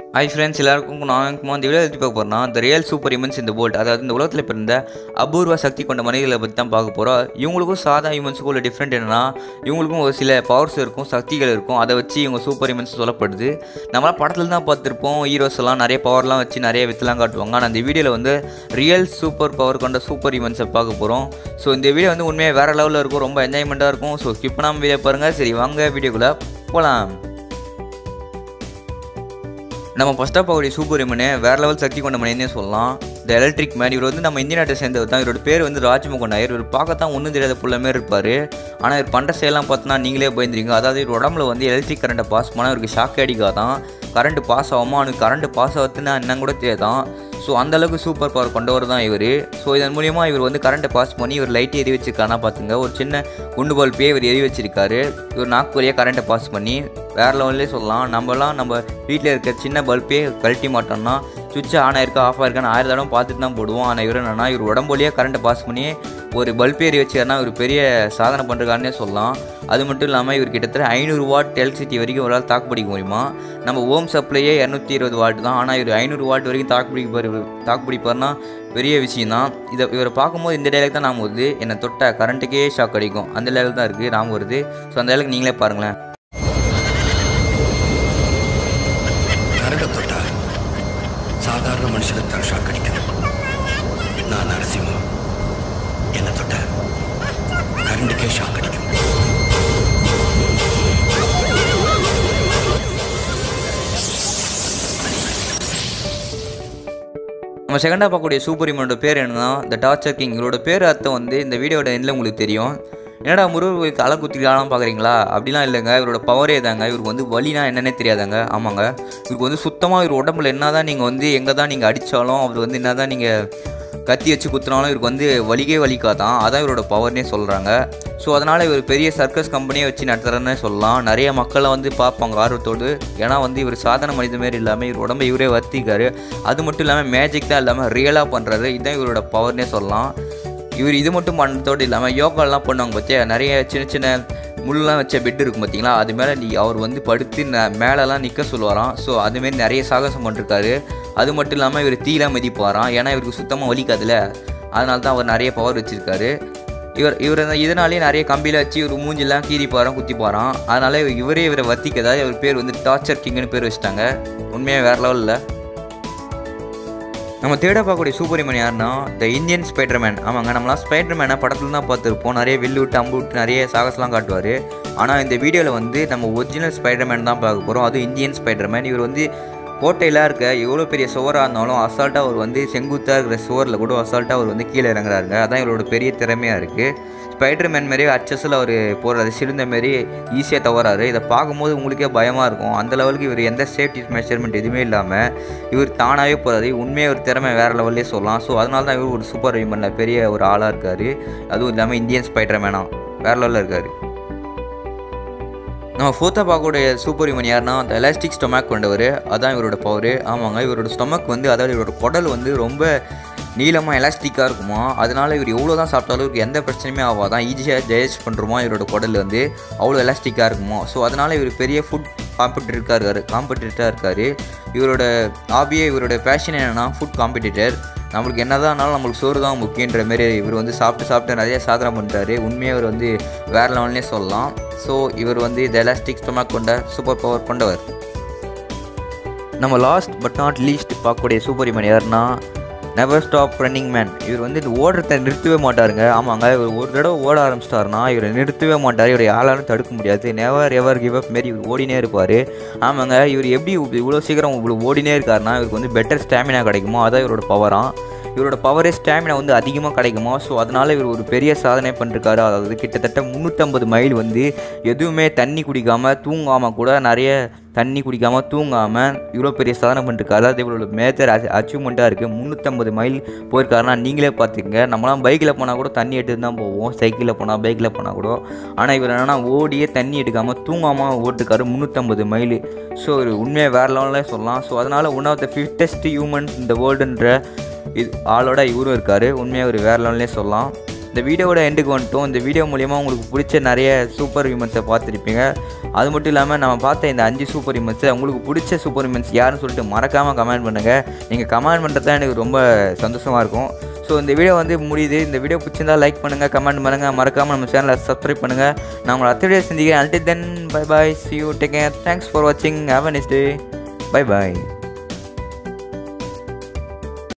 hi friends எல்லாருக்கும் நான் குமார் இந்த வீடியோ எடுத்து பார்க்க போகிறோம்னா இந்த ரியல் சூப்பர் இமன்ஸ் இந்த வேர்ல்ட் அதாவது இந்த உலகத்தில் பிறந்த அபூர்வ சக்தி கொண்ட மனிதர்களை பற்றி தான் பார்க்க போகிறோம் இவங்களுக்கும் சாதா ஹியூமன்ஸுக்கும் உள்ள டிஃப்ரெண்ட் என்னன்னா இவங்களுக்கும் ஒரு சில பவர்ஸ் இருக்கும் சக்திகள் இருக்கும் அதை வச்சு இவங்க சூப்பர் இமன்ஸ் சொல்லப்படுது நம்மளாம் படத்தில் தான் பார்த்துருப்போம் ஹீரோஸ் எல்லாம் நிறைய பவர்லாம் வச்சு நிறைய வித்துலாம் காட்டுவாங்க ஆனால் அந்த வீடியோவில் வந்து ரியல் சூப்பர் பவர் கொண்ட சூப்பர் இமன்ஸை பார்க்க போகிறோம் ஸோ இந்த வீடியோ வந்து உண்மையாக வேறு லெவலில் இருக்கும் ரொம்ப என்ஜாய்மெண்ட்டாக இருக்கும் ஸோ ஸ்கிப் பண்ணாமல் வீடியோ பாருங்கள் சரி வாங்க வீடியோக்குள்ளே போகலாம் நம்ம ஃபஸ்ட்டாக பார்க்கக்கூடிய சூப்பர் இமனு வேறு லெவல் சக்தி கொண்ட மனிதனே சொல்லலாம் இந்த எலக்ட்ரிக் மேன் இவர் வந்து நம்ம இந்திய நாட்டை சேர்ந்தவர் தான் இவரோட பேர் வந்து ராஜ்மோகன் நாயர் இவர் பார்க்கத்தான் ஒன்றும் தெரியாத புள்ள மாரி இருப்பார் ஆனால் இவர் பண்ணுற செயலாம் பார்த்தோன்னா நீங்களே பயந்துறீங்க அதாவது இவர் உடம்புல வந்து எலக்ட்ரிக் கரண்ட்டை பாஸ் பண்ணால் இவருக்கு ஷாக் அடிக்காதான் கரண்ட் பாஸ் ஆகாமல் அவனுக்கு கரண்ட் பாஸ் ஆகுதுன்னா என்னன்னு கூட தெரியாதான் ஸோ அந்தளவுக்கு சூப்பர் பவர் கொண்டவர் தான் இவர் ஸோ இதன் மூலியமாக இவர் வந்து கரண்ட்டை பாஸ் பண்ணி இவர் லைட் எரி வச்சிருக்கானா பார்த்துங்க ஒரு சின்ன குண்டு பல்பே இவர் எரி வச்சிருக்காரு இவர் நாக்கு வழியாக கரண்ட்டை பாஸ் பண்ணி வேறு லெவல்லே சொல்லலாம் நம்மலாம் நம்ம வீட்டில் இருக்க சின்ன பல்பே கழட்டி மாட்டோம்னா சுவிட்ச் ஆன் ஆயிருக்கா ஆஃப் ஆயிருக்கான்னு ஆயிரம் தடவை பார்த்துட்டு தான் போடுவோம் ஆனால் இவர் என்னன்னா இவர் உடம்பு வழியாக கரண்ட்டை பாஸ் பண்ணி ஒரு பல்ப் ஏறி வச்சாருன்னா இவர் பெரிய சாதனை பண்ணுறாருன்னே சொல்லலாம் அது மட்டும் இல்லாமல் இவர் கிட்டத்தட்ட ஐநூறு வாட் எலக்ட்ரிசிட்டி வரைக்கும் ஒரு தாக்கு பிடிக்க முடியுமா நம்ம ஓம் சப்ளையே இரநூத்தி இருபது வாட் தான் ஆனால் இவர் ஐநூறு வாட் வரைக்கும் தாக்கு பிடிப்பார் தாக்கு பிடிப்பார்னா பெரிய விஷயம் தான் இதை இவரை பார்க்கும்போது இந்த டைலாக் தான் நாம வருது என்னை தொட்ட கரண்ட்டுக்கே ஷாக் அடிக்கும் அந்த டைலாக் தான் இருக்குது நாம வருது ஸோ அந்த டைலாக் நீங்களே பாருங்களேன் கரண்டை தொட்டா சாதாரண மனுஷனுக்கு தான் ஷாக் அடிக்கும் நான் நரசிம்மம் என்னை தொட்ட கரண்டுக்கே ஷாக் அடிக்கும் நம்ம செகண்டாக பார்க்கக்கூடிய சூப்பர் ஹியூமனோட பேர் என்னன்னா த டார்ச்சர் கிங் இவரோட பேர் அர்த்தம் வந்து இந்த வீடியோட எண்ணில் உங்களுக்கு தெரியும் என்னடா முருகருக்கு அலை குத்திக்கலாம் பார்க்குறீங்களா அப்படிலாம் இல்லைங்க இவரோட பவரே தாங்க இவருக்கு வந்து வலினா என்னன்னே தெரியாதாங்க ஆமாங்க இவருக்கு வந்து சுத்தமாக இவர் உடம்புல என்ன தான் நீங்கள் வந்து எங்கே தான் நீங்கள் அடித்தாலும் அவர் வந்து என்ன தான் நீங்கள் கத்தி வச்சு குத்துனாலும் இவருக்கு வந்து வலிக்கே வலிக்காதான் அதான் இவரோட பவர்னே சொல்கிறாங்க ஸோ அதனால் இவர் பெரிய சர்க்கஸ் கம்பெனியை வச்சு நடத்துகிறேன்னு சொல்லலாம் நிறைய மக்களை வந்து பார்ப்பாங்க ஆர்வத்தோடு ஏன்னா வந்து இவர் சாதாரண மனித மாரி இல்லாமல் இவர் உடம்பை இவரே வர்த்திக்காரு அது மட்டும் இல்லாமல் மேஜிக் தான் இல்லாமல் ரியலாக பண்ணுறாரு இதுதான் இவரோட பவர்னே சொல்லலாம் இவர் இது மட்டும் பண்ணுறதோடு இல்லாமல் யோகாலாம் பண்ணுவாங்க பார்த்தியா நிறைய சின்ன சின்ன முள்ளெலாம் வச்ச பெட் இருக்கும் பார்த்தீங்களா அது மேலே நீ அவர் வந்து படுத்து ந மேலெலாம் நிற்க சொல்லுவாராம் ஸோ அதுமாரி நிறைய சாகசம் பண்ணிருக்காரு அது மட்டும் இல்லாமல் இவர் தீலாம் மிதிப்பாராம் ஏன்னா இவருக்கு சுத்தமாக வலிக்காதுல அதனால தான் அவர் நிறைய பவர் வச்சுருக்காரு இவர் இவர் இதனாலேயே நிறைய கம்பியில் வச்சு இவர் மூஞ்சிலாம் கீறிப்பாராம் குத்திப்பாராம் அதனால இவரே இவரை வத்திக்கதா இவர் பேர் வந்து டார்ச்சர் கிங்னு பேர் வச்சுட்டாங்க உண்மையாக வேறு லெவலில் நம்ம தேட பார்க்கக்கூடிய சூப்பர்மேன் யாருன்னா த இந்தியன் ஸ்பைடர்மேன் ஆமாங்க நம்மளாம் ஸ்பைடர்மேனை படத்தில் தான் பார்த்துருப்போம் நிறைய வில்லு விட்டு அம்பு விட்டு நிறைய சாகஸ்லாம் காட்டுவார் ஆனால் இந்த வீடியோவில் வந்து நம்ம ஒரிஜினல் ஸ்பைடர்மேன் தான் பார்க்க போகிறோம் அதுவும் இந்தியன் ஸ்பைடர்மேன் இவர் வந்து கோட்டையில் இருக்க எவ்வளோ பெரிய சுவராக இருந்தாலும் அசால்ட்டாக அவர் வந்து செங்குத்தாக இருக்கிற சுவரில் கூட அசால்ட்டாக அவர் வந்து கீழே இறங்குறாருங்க அதான் இவரோட பெரிய திறமையாக இருக்குது ஸ்பைடர்மேன் மாரி அச்சஸில் அவர் போடுறாரு சிறந்த மாரி ஈஸியாக தவறாரு இதை பார்க்கும்போது உங்களுக்கே பயமாக இருக்கும் அந்த லெவலுக்கு இவர் எந்த சேஃப்டி மெஷர்மெண்ட் எதுவுமே இல்லாமல் இவர் தானாகவே போகிறாரு உண்மையாக ஒரு திறமை வேறு லெவல்லே சொல்லலாம் ஸோ அதனால தான் இவர் ஒரு சூப்பர் ஹியூமனில் பெரிய ஒரு ஆளாக இருக்கார் அதுவும் இல்லாமல் இந்தியன் ஸ்பைடர்மேனாக வேறு லெவலில் இருக்கார் நம்ம ஃபோர்த்தாக பார்க்கக்கூடிய சூப்பர் ஹியூமன் யாருன்னா அந்த எலாஸ்டிக் ஸ்டொமக் கொண்டவர் அதான் இவரோட பவர் ஆமாங்க இவரோட ஸ்டொமக் வந்து அதாவது இவரோட குடல் வந்து ரொம்ப நீளமாக எலாஸ்டிக்காக இருக்குமா அதனால் இவர் எவ்வளோ தான் சாப்பிட்டாலும் இவருக்கு எந்த பிரச்சனையுமே ஆகாதான் ஈஸியாக டைஜஸ்ட் பண்ணுறோமா இவரோட குடல் வந்து அவ்வளோ எலாஸ்டிக்காக இருக்குமோ ஸோ அதனால் இவர் பெரிய ஃபுட் காம்படிட்டருக்காக இருக்கார் காம்படிட்டராக இருக்கார் இவரோட ஹாபியே இவரோட பேஷன் என்னென்னா ஃபுட் காம்படிட்டர் நம்மளுக்கு என்ன தான் ஆனாலும் நம்மளுக்கு சோறு தான் முக்கியன்ற மாரி இவர் வந்து சாப்பிட்டு சாப்பிட்டு நிறைய சாதனை பண்ணுறாரு உண்மையாக இவர் வந்து வேறு லெவல்னே சொல்லலாம் ஸோ இவர் வந்து இந்த எலாஸ்டிக் ஸ்டொமக் கொண்ட சூப்பர் பவர் கொண்டவர் நம்ம லாஸ்ட் பட் நாட் லீஸ்ட் பார்க்கக்கூடிய சூப்பர் ஹியூமன் யாருன்னா நெவர் ஸ்டாப் ரன்னிங் மேன் இவர் வந்து இந்த ஓடுறத நிறுத்தவே மாட்டாருங்க ஆமாங்க இவர் ஒரு தடவை ஓட ஆரம்பிச்சிட்டாருன்னா இவர் நிறுத்தவே மாட்டார் இவர் யாராலும் தடுக்க முடியாது நெவர் எவர் கிவ் அப் மாரி இவர் ஓடினே இருப்பார் ஆமாங்க இவர் எப்படி இவ்வளோ சீக்கிரம் இவ்வளோ ஓடினே இருக்காருன்னா இவருக்கு வந்து பெட்டர் ஸ்டாமினா கிடைக்குமோ அதான் இவரோட பவராக இவரோட பவரே ஸ்டாமினா வந்து அதிகமாக கிடைக்குமா ஸோ அதனால் இவர் ஒரு பெரிய சாதனை பண்ணிருக்காரு அதாவது கிட்டத்தட்ட முந்நூற்றம்பது மைல் வந்து எதுவுமே தண்ணி குடிக்காமல் தூங்காமல் கூட நிறைய தண்ணி குடிக்காமல் தூங்காமல் இவ்வளோ பெரிய சாதனை பண்ணிருக்காரு அது இவ்வளோ மேஜர் அச்சீவ்மெண்ட்டாக இருக்குது முந்நூற்றம்பது மைல் போயிருக்காருன்னா நீங்களே பார்த்துக்கங்க நம்மளாம் பைக்கில் போனால் கூட தண்ணி எடுத்து தான் போவோம் சைக்கிளில் போனால் பைக்கில் போனால் கூட ஆனால் இவர் என்னென்னா ஓடியே தண்ணி எடுக்காமல் தூங்காமல் ஓட்டுருக்காரு முந்நூற்றம்பது மைல் ஸோ ஒரு உண்மையாக வேறு லெவலில் சொல்லலாம் ஸோ அதனால் one of the fittest humans இந்த வேர்ல்டுன்ற இது ஆளோட இவரும் இருக்கார் உண்மையாக ஒரு வேறு லெவல்லே சொல்லலாம் இந்த வீடியோவோட எண்டுக்கு வந்துட்டோம் இந்த வீடியோ மூலிமா உங்களுக்கு பிடிச்ச நிறைய சூப்பர் விமன்ஸை பார்த்துருப்பீங்க அது மட்டும் இல்லாமல் நம்ம பார்த்த இந்த அஞ்சு சூப்பர் விமன்ஸை உங்களுக்கு பிடிச்ச சூப்பர் விமன்ஸ் யாருன்னு சொல்லிட்டு மறக்காமல் கமெண்ட் பண்ணுங்கள் நீங்கள் கமெண்ட் பண்ணுறது தான் எனக்கு ரொம்ப சந்தோஷமாக இருக்கும் ஸோ இந்த வீடியோ வந்து முடியுது இந்த வீடியோ பிடிச்சிருந்தா லைக் பண்ணுங்கள் கமெண்ட் பண்ணுங்கள் மறக்காமல் நம்ம சேனலை சப்ஸ்கிரைப் பண்ணுங்கள் நான் உங்களை அடுத்த வீடியோ செஞ்சுக்கிறேன் அல்டி then bye bye see you take care thanks for வாட்சிங் have a next day bye bye